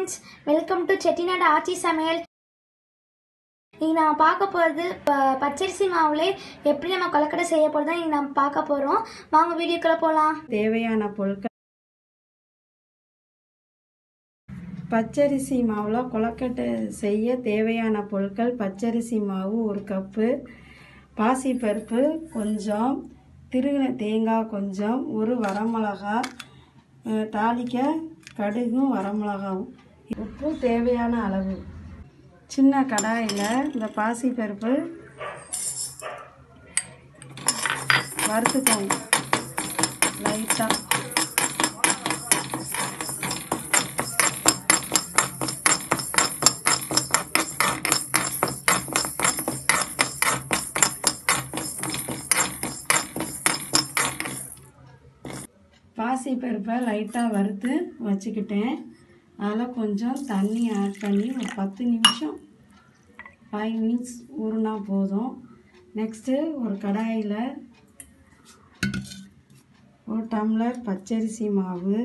friends welcome to Chettinad ஆச்சி சமையல் இன்னைக்கு நம்ம பார்க்க போகிறது பச்சரிசி மாவுலே எப்படி நம்ம கொலக்கட்டை செய்ய போகிறதா இன்னைக்கு நம்ம பார்க்க போகிறோம் வாங்க வீடியோக்குள்ளே போகலாம் தேவையான பொருட்கள் பச்சரிசி மாவில் கொலக்கட்டை செய்ய தேவையான பொருட்கள் பச்சரிசி மாவு ஒரு கப்பு பாசிப்பருப்பு கொஞ்சம் திருகின தேங்காய் கொஞ்சம் ஒரு வரமிளகா அஹ், தாளிக்க கடுகும் வரமிளகாவும் உப்பு தேவையான அளவு சின்ன கடாயில் இந்த பாசிப்பருப்பு வறுத்துக்கோங்க லைட்டாக பாசி பருப்பை லைட்டாக வறுத்து வச்சுக்கிட்டேன் அதில் கொஞ்சம் தண்ணி ஆட் பண்ணி ஒரு பத்து நிமிஷம் ஃபைவ் மினிட்ஸ் ஊறுனா போதும் நெக்ஸ்ட்டு ஒரு கடாயில் ஒரு டம்ளர் பச்சரிசி மாவு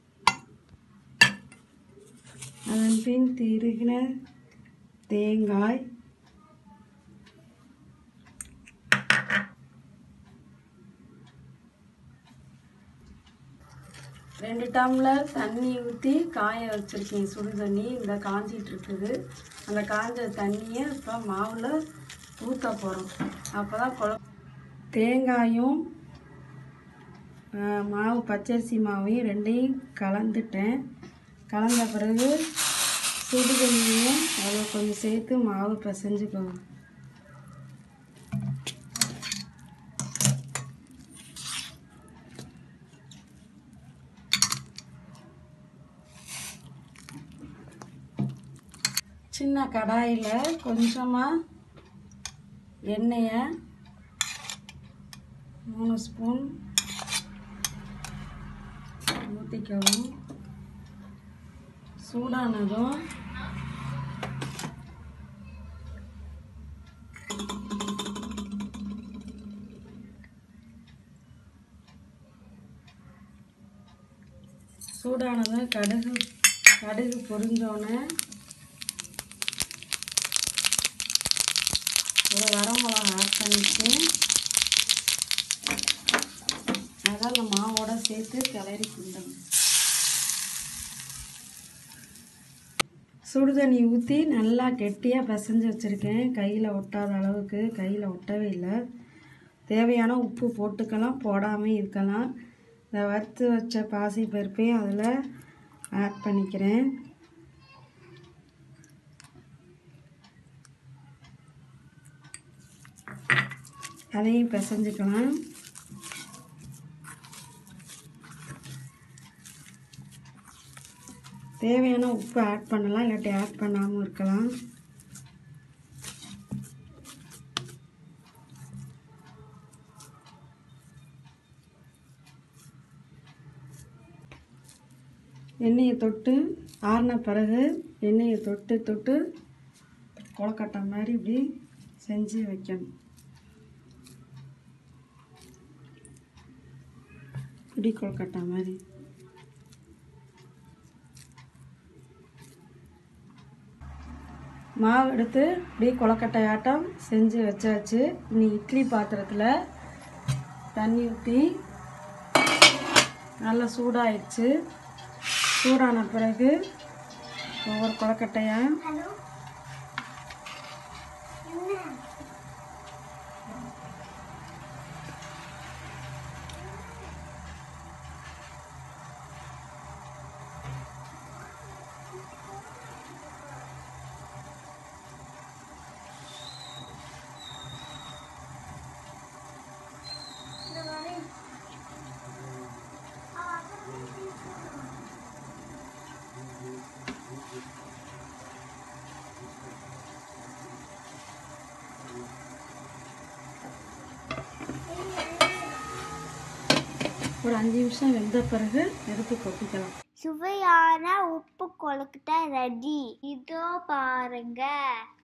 அதன் பின் திருகின தேங்காய் ரெண்டு டம்ளர் தண்ணி ஊற்றி காய வச்சுருக்கேன் சுடு தண்ணி இந்த காஞ்சிட்டு இருக்குது அந்த காஞ்ச தண்ணியை இப்போ மாவில் ஊற்ற போகிறோம் அப்போ தான் குழ தேங்காயும் ஆ, மாவு பச்சரிசி மாவையும் ரெண்டையும் கலந்துட்டேன் கலந்த பிறகு சுடு தண்ணியும் அதை கொஞ்சம் சேர்த்து மாவு பிசைஞ்சுக்கோங்க சின்ன கடாயில் கொஞ்சமாக எண்ணெயை மூணு ஸ்பூன் ஊற்றிக்கவும் சூடானதும் சூடானதும் கடுகு கடுகு பொரிஞ்சோன்னே ஒரு வரமிளகா ஆட் பண்ணிட்டு அதை அந்த மாவோட சேர்த்து கிளறி கிண்டணும் சுடு தண்ணி ஊற்றி நல்லா கெட்டியாக பிசைஞ்சு வச்சுருக்கேன் கையில் ஒட்டாத அளவுக்கு கையில் ஒட்டவே இல்லை தேவையான உப்பு போட்டுக்கலாம் போடாமல் இருக்கலாம் இந்த வறுத்து வச்ச பாசி பருப்பையும் அதில் ஆட் பண்ணிக்கிறேன் அதையும் பிசைஞ்சுக்கலாம் தேவையான உப்பு ஆட் பண்ணலாம் இல்லாட்டி ஆட் பண்ணாமல் இருக்கலாம் எண்ணெயை தொட்டு ஆறின பிறகு எண்ணெயை தொட்டு தொட்டு கொலக்கட்டை மாதிரி இப்படி செஞ்சு வைக்கணும் இப்படி கொழுக்கட்டை மாதிரி மாவு எடுத்து இப்படி கொலக்கட்டை ஆட்டம் செஞ்சு வச்சாச்சு இனி இட்லி பாத்திரத்தில் தண்ணி ஊற்றி நல்லா சூடாயிடுச்சு சூடான பிறகு ஒவ்வொரு கொலக்கட்டையாக ஒரு அஞ்சு நிமிஷம் வெந்த பிறகு எடுத்து கொட்டிக்கலாம் சுவையான உப்பு கொழுக்கட்டை ரெடி இதோ பாருங்க